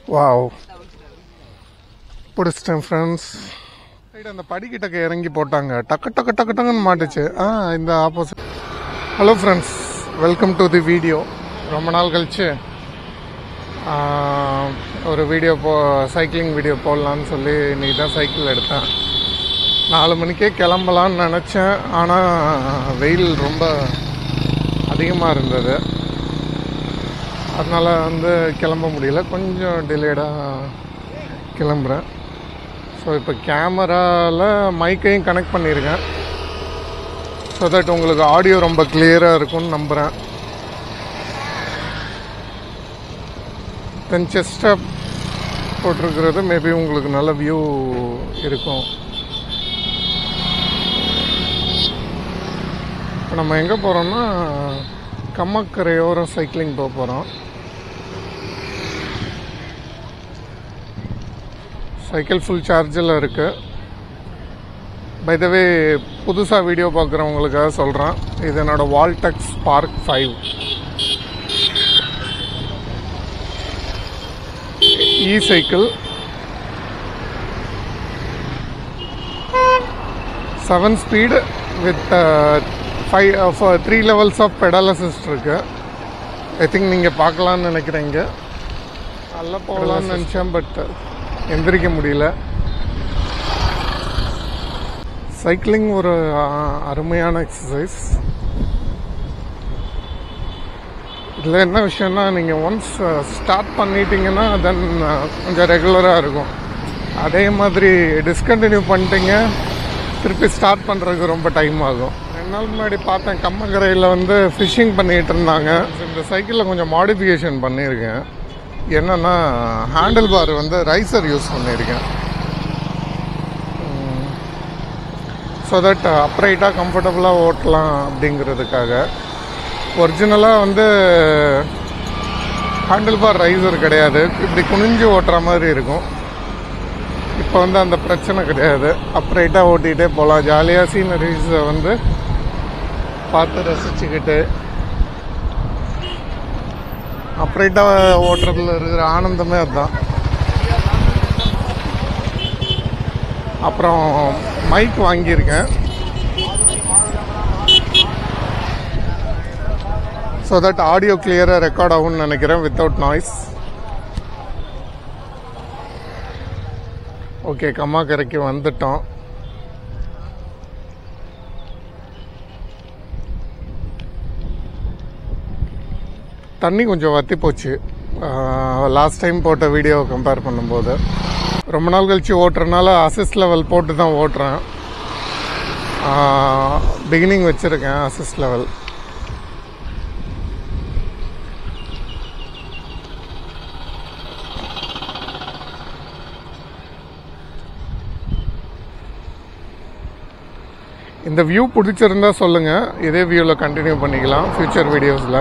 Wow பிடிச்சிட்டேன் friends side அந்த படிக்கிட்டக்க இறங்கி போட்டாங்க டக்கு டக்கு டக்கு டக்குன்னு மாட்டுச்சு ஆ இந்த opposite hello friends welcome to the video ரொம்ப நாள் கழிச்சு ஆ, ஒரு வீடியோ போ சைக்கிளிங் வீடியோ போடலான்னு சொல்லி இன்னைக்கு தான் சைக்கிள் எடுத்தேன் நாலு மணிக்கே கிளம்பலான்னு நினச்சேன் ஆனால் வெயில் ரொம்ப அதிகமாக இருந்தது அதனால் வந்து கிளம்ப முடியல கொஞ்சம் டிலேடாக கிளம்புறேன் ஸோ இப்போ கேமராவில் மைக்கையும் கனெக்ட் பண்ணியிருக்கேன் ஸோ தட் உங்களுக்கு ஆடியோ ரொம்ப கிளியராக இருக்கும்னு நம்புகிறேன் தென் செஸ்டாக போட்டிருக்கிறது மேபி உங்களுக்கு நல்ல வியூ இருக்கும் இப்போ நம்ம எங்கே போகிறோம்னா கம்மக்கரையோரம் சைக்கிளிங் போக போகிறோம் சைக்கிள் ஃபுல் சார்ஜில் இருக்குது பை த வே புதுசாக வீடியோ பார்க்குறவங்களுக்காக சொல்கிறேன் இது என்னோட Voltex spark five e cycle seven speed with five three levels of pedal assist இருக்கு ஐ திங்க் நீங்கள் பார்க்கலான்னு நினைக்கிறீங்க நல்லா போகலான்னு நினச்சேன் பட் எந்திரிக்க முடியல சைக்கிளிங் ஒரு அஹ், அருமையான எக்ஸசைஸ் இதில் என்ன விஷயம்னா நீங்கள் ஒன்ஸ் ஸ்டார்ட் பண்ணிட்டீங்கன்னா தென் கொஞ்சம் ரெகுலராக இருக்கும் அதே மாதிரி டிஸ்கண்டினியூ பண்ணிட்டீங்க திருப்பி ஸ்டார்ட் பண்ணுறதுக்கு ரொம்ப டைம் ஆகும் ரெண்டு நாள் முன்னாடி பார்த்தேன் கம்மக்கரையில் வந்து ஃபிஷ்ஷிங் பண்ணிகிட்டு இருந்தாங்க இந்த சைக்கிளில் கொஞ்சம் மாடிஃபிகேஷன் பண்ணியிருக்கேன் என்னென்னா ஹேண்டில் பார் வந்து ரைசர் யூஸ் பண்ணியிருக்கேன் ஸோ தட் அப்ரைட்டாக கம்ஃபர்டபுளாக ஓட்டலாம் அப்படிங்கிறதுக்காக ஒரிஜினலாக வந்து ஹேண்டில் பார் ரைசர் கிடையாது இப்படி குனிஞ்சு ஓட்டுற மாதிரி இருக்கும் இப்போ வந்து அந்த பிரச்சனை கிடையாது அப்ரைட்டாக ஓட்டிகிட்டே போகலாம் ஜாலியாக சீனரிஸை வந்து பார்த்து ரசிச்சுக்கிட்டு அப்ரைட்டாக ஓட்டுறதுல இருக்கிற ஆனந்தமே அதுதான் அப்புறம் மைக் வாங்கியிருக்கேன் ஸோ தட் ஆடியோ கிளியராக ரெக்கார்ட் ஆகும்னு நினைக்கிறேன் வித்தவுட் நாய்ஸ் ஓகே கம்மாக்கரைக்கு வந்துட்டோம் தண்ணி கொஞ்சம் வத்தி போச்சு லாஸ்ட் டைம் போட்ட வீடியோ கம்பேர் பண்ணும்போது ரொம்ப நாள் கழிச்சு ஓட்டுறதுனால அசிஸ்ட் லெவல் போட்டு தான் ஓட்டுறேன் பிகினிங் வச்சுருக்கேன் அசிஸ்ட் லெவல் இந்த வியூ பிடிச்சிருந்தா சொல்லுங்கள் இதே வியூவில் கண்டினியூ பண்ணிக்கலாம் ஃப்யூச்சர் வீடியோஸில்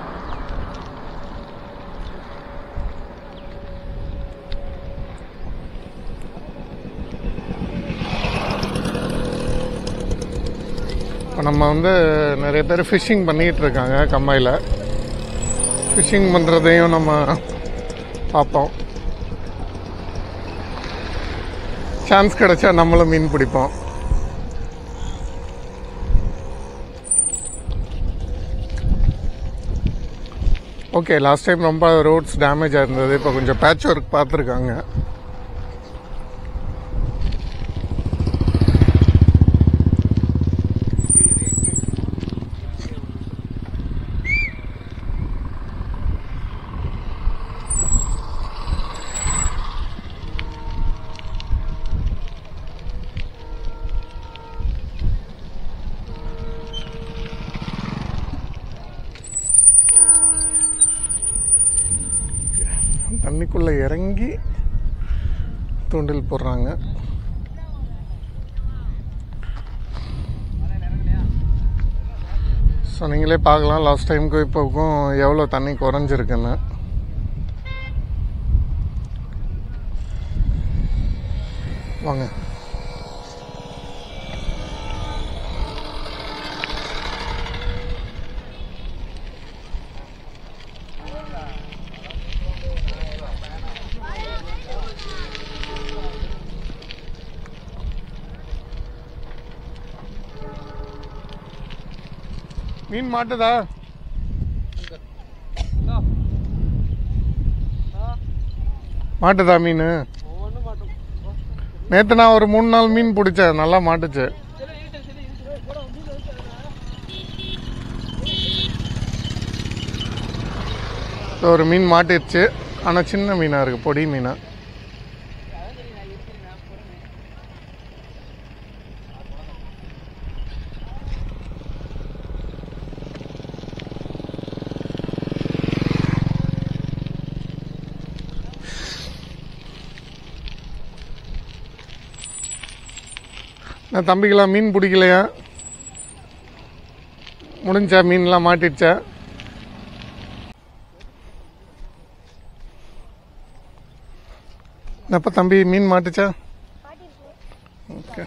இப்போ நம்ம வந்து நிறைய பேர் ஃபிஷ்ஷிங் பண்ணிகிட்டு இருக்காங்க கம்மாயில் ஃபிஷ்ஷிங் பண்ணுறதையும் நம்ம பார்ப்போம் சான்ஸ் கிடைச்சா நம்மளும் மீன் பிடிப்போம் ஓகே லாஸ்ட் டைம் ரொம்ப ரோட்ஸ் டேமேஜ் ஆயிருந்தது இப்போ கொஞ்சம் பேட்ச் ஒர்க் பார்த்துருக்காங்க தண்ணிக்குள்ளே இறங்கி தூண்டில் போடுறாங்க ஸோ நீங்களே பார்க்கலாம் லாஸ்ட் டைமுக்கும் இப்போக்கும் எவ்வளோ தண்ணி குறைஞ்சிருக்குன்னு வாங்க மீன் மாட்டுதா மாட்டுதா மீன் ஒன்றும் மாட்டோம் நேத்து நான் ஒரு மூணு நாள் மீன் பிடிச்சேன் நல்லா மாட்டுச்சு இதோ ஒரு மீன் மாட்டிருச்சு ஆனால் சின்ன மீனாக இருக்குது பொடி மீனா நான் தம்பிக்கெல்லாம் மீன் பிடிக்கலையா முடிஞ்சா மீன்லாம் மாட்டிடுச்சா என்னப்பா தம்பி மீன் மாட்டுச்சா ஓகே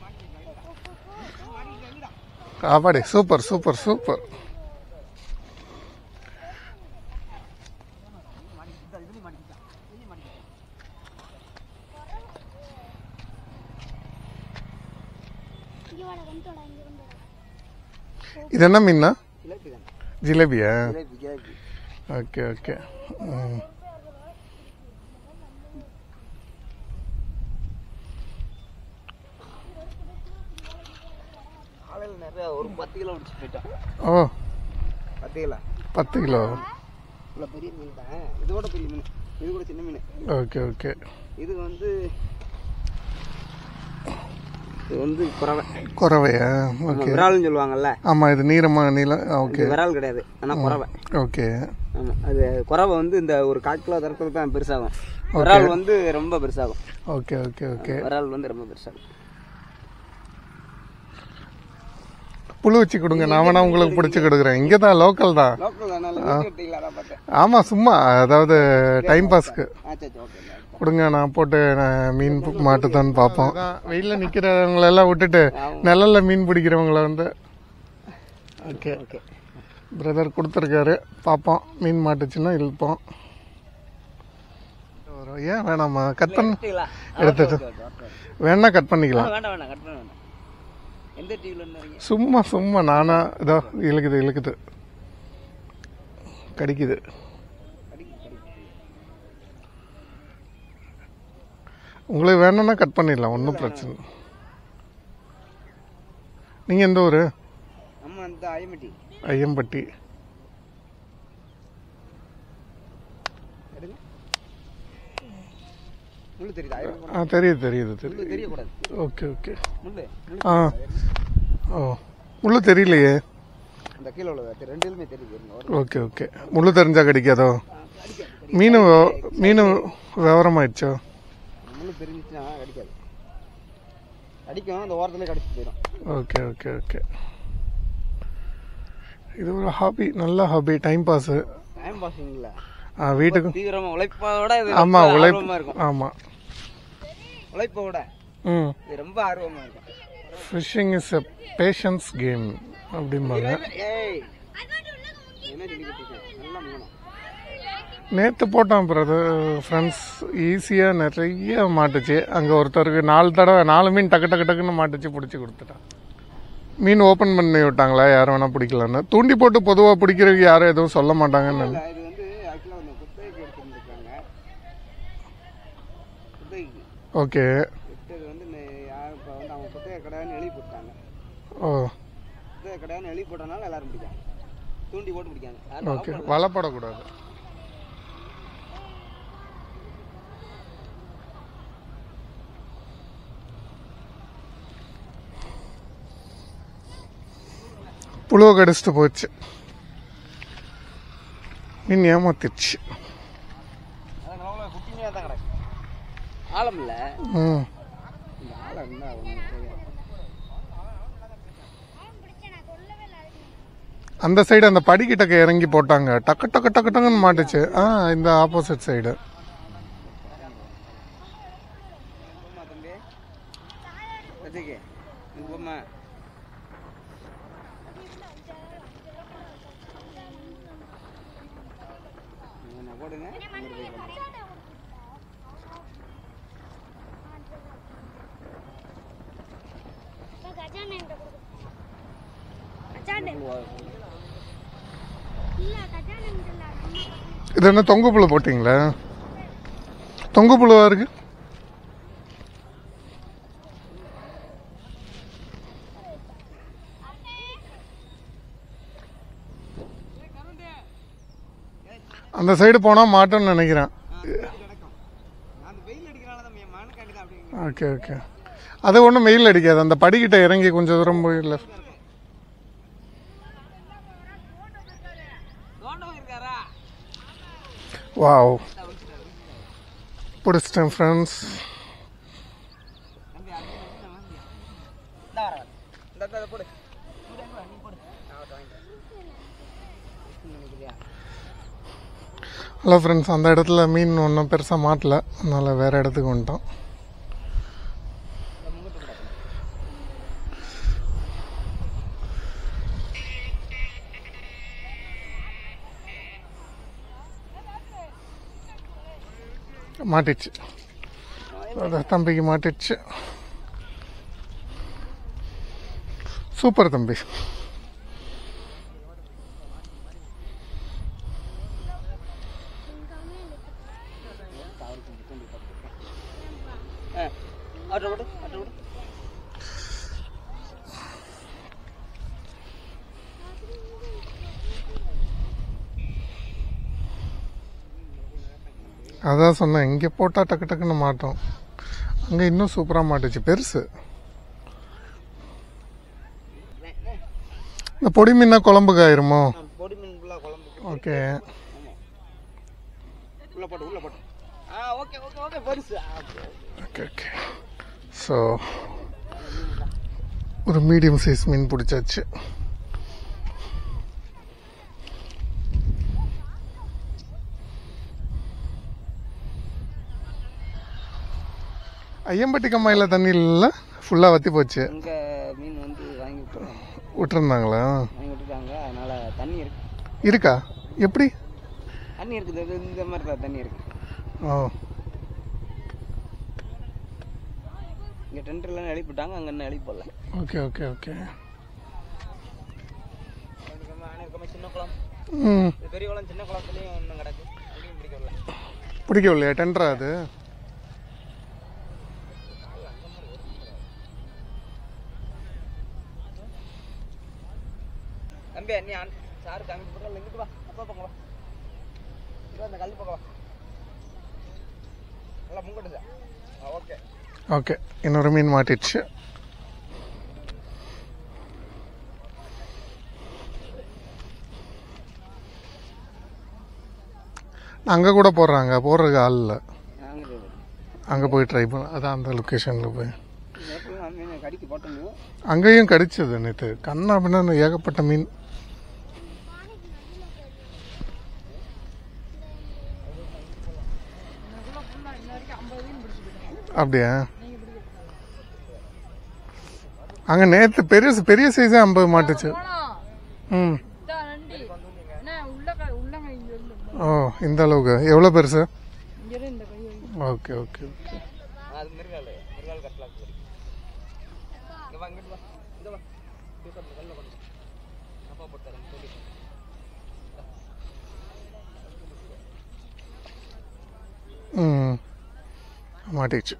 காப்பாடி சூப்பர் சூப்பர் சூப்பர் இது என்ன மீன்னா ஜிலேபி தான் ஜிலேபியா ஜிலேபி ஜிலேபி ஓகே ஓகே ம். காலையில் நிறைய ஒரு பத்து கிலோ பிடிச்சி போயிட்டோம் ஓ பத்து கிலோ பத்து கிலோ இவ்வளோ பெரிய மீன் தான் இதோட பெரிய மீன் இது கூட சின்ன மீன் ஓகே ஓகே இது வந்து இது வந்து குறவை குறவையா நம்ம ஓகே விரால்னு சொல்லுவாங்கல்ல ஆமாம் இது நீளமா நீளம் ஓகே இது விரால் கிடையாது ஆனால் குறவை ஓகே ஆமாம் அது குறவை வந்து இந்த ஒரு கால் கிலோ தரத்துல தான் பெருசாகும் விரால் வந்து ரொம்ப பெருசாகும் ஓகே ஓகே ஓகே விரால் வந்து ரொம்ப பெருசாகும் புழு வச்சு கொடுங்க நான் வேணா உங்களுக்கு பிடிச்சி கொடுக்குறேன் இங்கே தான் லோக்கல் தான் லோக்கல் அதனால கேட்டீங்களா அதான் பார்த்தேன் ஆமாம் சும்மா அதாவது டைம் பாஸ்க்கு ஆ சரி சரி, ஓகே கொடுங்க நான் போட்டு நான் மீன் பு- மாட்டுதான்னு பார்ப்போம் வெயிலில் நிற்கிறவங்களெல்லாம் விட்டுட்டு நிழல்ல மீன் பிடிக்கிறவங்கள வந்து ஓகே ஓகே பிரதர் கொடுத்துருக்காரு பார்ப்போம் மீன் மாட்டுச்சுன்னா இழுப்போம் ஒரு- ஏன் வேணாமா கட் பண்ண எடுத்துக்கலாம் எடுத்துட்டு வேணா கட் பண்ணிக்கலாம் வேண்டாம் வேண்டாம் கட் பண்ண வேண்டாம் எந்த டிவியில் இருந்தீங்க சும்மா சும்மா நானா இதோ இழுக்குது இழுக்குது கடிக்குது உங்களுக்கு வேணும்னா கட் பண்ணிடலாம் ஒன்றும் பிரச்சனை இல்லை. நீங்க எந்த ஊர் நம்ம அந்த ஐஎம்டி ஐயம்பட்டி எடுங்க முள்ளு தெரியுது ஐஎம் ஆ தெரியுது தெரியுது தெரியுது முள்ளு தெரியக்கூடாது ஓகே ஓகே முள்ளு முள்ளு ஆ ஓ முள்ளு தெரியலையே அந்த கீழே உள்ளது ரெண்டுலுமே தெரியுது இருங்க, ஒரு ஓகே ஓகே முள்ளு தெரிஞ்சா கடிக்காதோ மீன் வ- மீன் விவரமாயிடுச்சோ முள்ளு தெரிஞ்சிச்சுன்னா கடிக்காது அடிக்கும் அந்த ஓரத்துலேயே கடிச்சு போயிடும் ஓகே ஓகே ஓகே இது ஒரு ஹாபி நல்ல hobby time pass time passing இல்லை வீட்டுக்கு தீவிரமா உழைப்போட இது ஆமா ரொம்ப உழைப்பு ஆர்வமா இருக்கும் ஆமா உழைப்போட ம் இது ரொம்ப ஆர்வமா இருக்கும் fishing is a patience game அப்படிம்பாங்க ஏய் என்ன சொல்லிக்கிட்டு இருக்கேன் நல்லா மீனும் நேற்று போட்டோம் பிரதர் ஃப்ரெண்ட்ஸ் ஈஸியாக நிறைய மாட்டுச்சு அங்கே ஒருத்தருக்கு நாலு தடவை நாலு மீன் டக்கு டக்கு டக்குன்னு மாட்டுச்சு பிடிச்சி கொடுத்துட்டான் மீன் ஓப்பன் பண்ணி விட்டாங்களா யார் வேணால் பிடிக்கலான்னு தூண்டி போட்டு பொதுவாக பிடிக்கிறதுக்கு யாரும் எதுவும் சொல்ல மாட்டாங்கன்னு இல்ல, இது வந்து ஆக்சுவலாக வந்து குத்தகைக்கு எடுத்துருந்துருக்காங்க குத்தகைக்கு ஓகே எடுத்தது வந்து நெ- யார் இப்போ வந்து அவங்க குத்தகை கடையான்னு எழுதி போட்டாங்க ஓ குத்தகை கடையான்னு எழுதி போட்டனால எல்லாரும் பிடிக்காங்க தூண்டி போட்டு பிடிக்காங்க யாரும் ஓகே சாப்பிடல. வலைப்படக்கூடாது புழுவை கடிச்சிட்டு போச்சு மீன் ஏமாத்திடுச்சு அதான் நம்மள குட்டிமையாக தான் கிடக்கு ஆழம் இல்லை ம் இந்த ஆழம் என்ன ஒன்றும் தெரியாது அந்த சைடு அந்த படிக்கிட்டக்க இறங்கி போட்டாங்க டக்கு டக்கு டக்கு டக்குன்னு மாட்டுச்சு ஆ இந்த ஆப்போசிட் சைடு போமா தம்பி வச்சுக்க இங்க போமா இங்க போடுங்க இங்க போய் போடுங்க. கஜான இது என்ன தொங்கு புழு போட்டிங்களா தொங்கு புழுவா இருக்கு அந்த சைடு போனா மாட்டோம்னு நினைக்கிறேன் அந்த வெயில் அடிக்கிறனால தான் மனுக்காண்டி தான் அப்படி ஓகே ஓகே அது ஒன்றும் வெயில் அடிக்காது அந்த படிக்கிட்ட இறங்கி கொஞ்சம் தூரம் போய் left. தோண்டம் இருக்காரா வாவ் பிடிச்சிட்டேன் ஃப்ரெண்ட்ஸ் தம்பி அங்கே இந்த வர இந்த இந்த போடு போடு, அங்க வா, நீ போடு நான் அவர்ட்ட வாங்கிக்கிறேன் நினைக்கிறியா ஹலோ ஃப்ரெண்ட்ஸ் அந்த இடத்துல மீன் ஒன்றும் பெருசாக மாட்டல அதனால வேற இடத்துக்கு வந்துட்டோம் மாட்டிச்சு அது தம்பிக்கு மாட்டிச்சு சூப்பர் தம்பி ஆ ஆட்டோ போடு ஆட்டோ போடு அதான் சொன்னேன் இங்கே போட்டால் டக்கு டக்குன்னு மாட்டோம் அங்கே இன்னும் சூப்பராக மாட்டுச்சு பெருசு இந்த பொடி மீனா குழம்புக்கு ஆயிருமோ பொடி மீன் ஃபுல்லாக குழம்புக்கு ஓகே உள்ள போட்டு உள்ள போட்டு ஆ ஓகே ஓகே ஓகே பெருசு ஆ, okay. ஓகே ஓகே ஸோ ஒரு மீடியம் சைஸ் மீன் பிடிச்சாச்சு ஐயம்பட்டி கம்மாயில் தண்ணி இல்லை ஃபுல்லாக வற்றி போச்சு இங்க மீன் வந்து வாங்கி விட்டுருவாங்க விட்டுருந்தாங்களா வாங்கி விட்டுட்டாங்க அதனால தண்ணி இருக்கு இருக்கா எப்படி தண்ணி இருக்குது இது இந்த மாதிரி தான் தண்ணி இருக்கு ஓ இங்க டென்ட்லாம் எழுப்பிட்டாங்க அங்க இன்னும் எழுப்பி போடல ஓகே ஓகே ஓகே சின்ன குளம் ம் இது பெரிய குளம் சின்ன குளத்துலயும் இன்னும் கிடக்கு அங்கேயும் பிடிக்கல பிடிக்கவில்லையா டெண்டரா அது தம்பி நீ அன் சாரு காமிச்சு போட்டா இங்கிட்டு வா அப்பா பக்கம் வா இது அந்த கல் பக்கம் வா நல்லா முங்கட்டுதா ஓகே ஓகே இன்னொரு மீன் மாட்டிடுச்சு அங்கே கூட போடுறாங்க போடுறதுக்கு ஆள் இல்லை நாங்கள் அங்கே போய் ட்ரை பண்ண அதான் அந்த லொக்கேஷனில் போய் எப்பவும் மீன் கடிக்கு போட்டோம் அங்கேயும் கடிச்சது நேற்று கண்ணா அப்படின்னா ஏகப்பட்ட மீன் அப்படியா அங்கே நேற்று பெரிய பெரிய சைஸே ஐம்பது மாட்டுச்சு ம் இதான் நண்டி என்ன உள்ள க- உள்ளங்க இங்க இருந்து ஓ இந்த அளவுக்கு எவ்வளோ பெருசு இங்க இருந்து இந்த கை வரைக்கும். ஓகே ஓகே ஓகே அது மிருகால் மிருகால் கட்டலாம் இங்க வா இங்கிட்டு வா இந்த வா டிஷர்ட் கல்ல கொண்டு வா. அப்பா போட்டு தரேன் சொல்லி ம் மாட்டிச்சு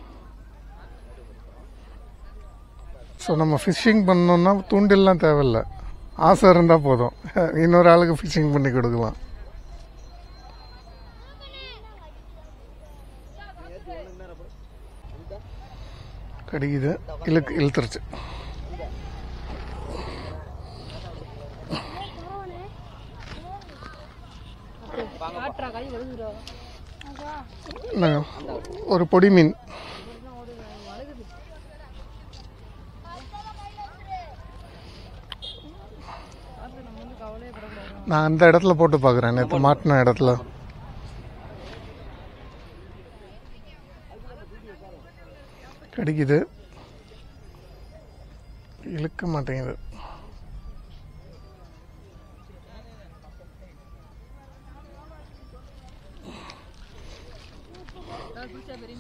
ஸோ நம்ம ஃபிஷ்ஷிங் பண்ணோம்னா தூண்டில்லாம் தேவையில்ல ஆசை இருந்தால் போதும் இன்னொரு ஆளுக்கு ஃபிஷ்ஷிங் பண்ணி கொடுக்கலாம் கடிக்குது இழுக்கு இழுத்துருச்சு காட்டுறா கை வருதுடா என்னங்க, ஒரு பொடி மீன் நம்ம வந்து கவலையே படக்கூடாது நான் அந்த இடத்துல போட்டு பார்க்குறேன் நேற்று மாட்டின இடத்துல கடிக்குது இழுக்க மாட்டேங்குது பிடிச்சா பெரிய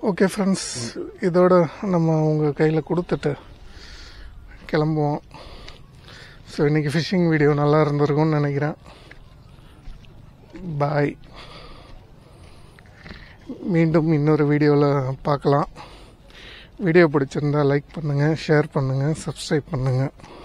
ஓகே ஃப்ரெண்ட்ஸ் இதோட நம்ம உங்கள் கையில் கொடுத்துட்டு கிளம்புவோம் ஸோ இன்றைக்கி ஃபிஷிங் வீடியோ நல்லா இருந்திருக்கும்னு நினைக்கிறேன் பாய் மீண்டும் இன்னொரு வீடியோவில் பார்க்கலாம் வீடியோ பிடிச்சிருந்தா லைக் பண்ணுங்கள் ஷேர் பண்ணுங்கள் சப்ஸ்கிரைப் பண்ணுங்கள்